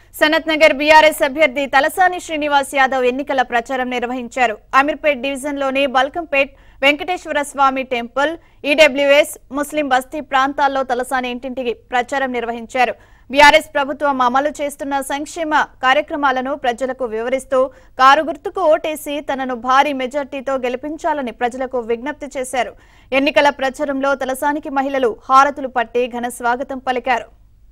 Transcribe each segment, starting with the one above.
Sanath Nagar BRS అభ్యర్థి తలసాని శ్రీనివాస్ యాదవ్ ఎన్నికల ప్రచారం నిర్వహించారు అమీర్పేట్ డివిజన్లోని Balkampet Venkateswara Swamy temple EWS Muslim బస్తీ ప్రాంతాల్లో తలసాని ఇంటింటికి ప్రచారం నిర్వహించారు బీఆర్ఎస్ ప్రభుత్వం అమలు చేస్తున్న సంక్షేమ కార్యక్రమాలను ప్రజలకు వివరిస్తూ కారు గుర్తుకు ఓటేసి తనను భారీ మెజార్టీతో గెలిపించాలని ప్రజలకు విజ్ఞప్తి చేశారు ఎన్నికల ప్రచారంలో తలసానికి మహిళలు హారతులు పట్టి ఘన స్వాగతం పలికారు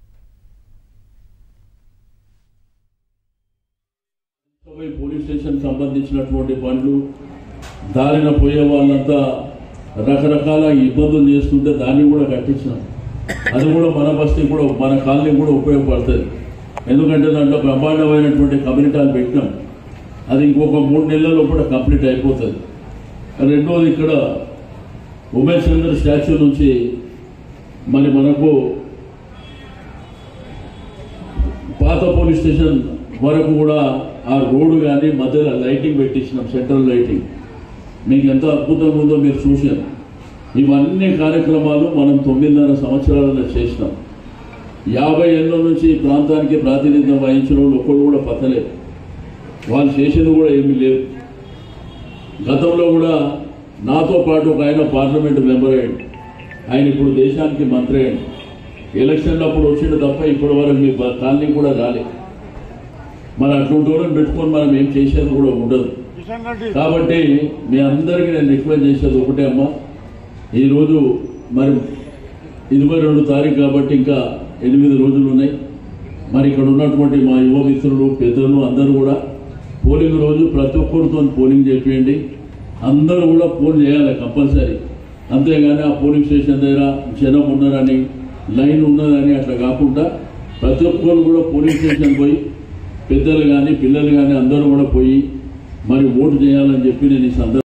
పోయి పోలీస్ స్టేషన్ సంబంధించినటువంటి బండ్లు దారిన పోయే వాళ్ళంతా రకరకాల ఇబ్బందులు చేస్తుంటే దాన్ని కూడా కట్టించినాం అది కూడా మన బస్తీ కూడా మన కాలనీ కూడా ఉపయోగపడుతుంది ఎందుకంటే దాంట్లో బ్రహ్మాండమైనటువంటి కమ్యూనిటాలు పెట్టినాం అది ఇంకొక మూడు నెలల్లో కూడా కంప్లీట్ అయిపోతుంది రెండోది ఇక్కడ ఉమేష్ చంద్ర స్టాచ్యూ నుంచి మరి మనకు పాత పోలీస్ స్టేషన్ వరకు కూడా ఆ రోడ్డు కానీ మధ్యలో లైటింగ్ పెట్టించినాం సెంట్రల్ లైటింగ్ మీకు ఎంత అద్భుతంగా ఉందో మీరు చూశారు ఇవన్నీ కార్యక్రమాలు మనం తొమ్మిదిన్నర సంవత్సరాలలో చేసినాం యాభై ఏళ్ళ నుంచి ఈ ప్రాంతానికి ప్రాతినిధ్యం వహించిన వాళ్ళు ఒక్కరు కూడా పత్తలేదు వాళ్ళు చేసేది కూడా ఏమీ లేవు గతంలో కూడా నాతో పాటు ఒక ఆయన పార్లమెంట్ మెంబర్ అయ్యాడు ఆయన ఇప్పుడు దేశానికి మంత్రి అయ్యాడు ఎలక్షన్లు అప్పుడు వచ్చిండు తప్ప ఇప్పటి వరకు మీ బ- కాలనీ కూడా రాలేదు మరి అటువంటి వాళ్ళని పెట్టుకొని మనం ఏం చేసేది కూడా ఉండదు కాబట్టి మీ అందరికీ నేను రిక్వెస్ట్ చేసేది ఒకటే అమ్మా ఈరోజు మరి ఇరవై రెండు తారీఖు కాబట్టి ఇంకా ఎనిమిది రోజులు ఉన్నాయి మరి ఇక్కడ ఉన్నటువంటి మా యువ మిత్రులు పెద్దలు అందరూ కూడా పోలింగ్ రోజు ప్రతి ఒక్కరితో పోలింగ్ చేపియండి అందరూ కూడా పోల్ చేయాలి కంపల్సరీ అంతేగాని ఆ పోలింగ్ స్టేషన్ దగ్గర జనం ఉన్నారని లైన్ ఉన్నదని అట్లా కాకుండా ప్రతి ఒక్కరు కూడా పోలింగ్ స్టేషన్ పోయి పెద్దలు కానీ పిల్లలు కానీ అందరూ కూడా పోయి మరి ఓటు చేయాలని చెప్పి నేను ఈ సందర్భంగా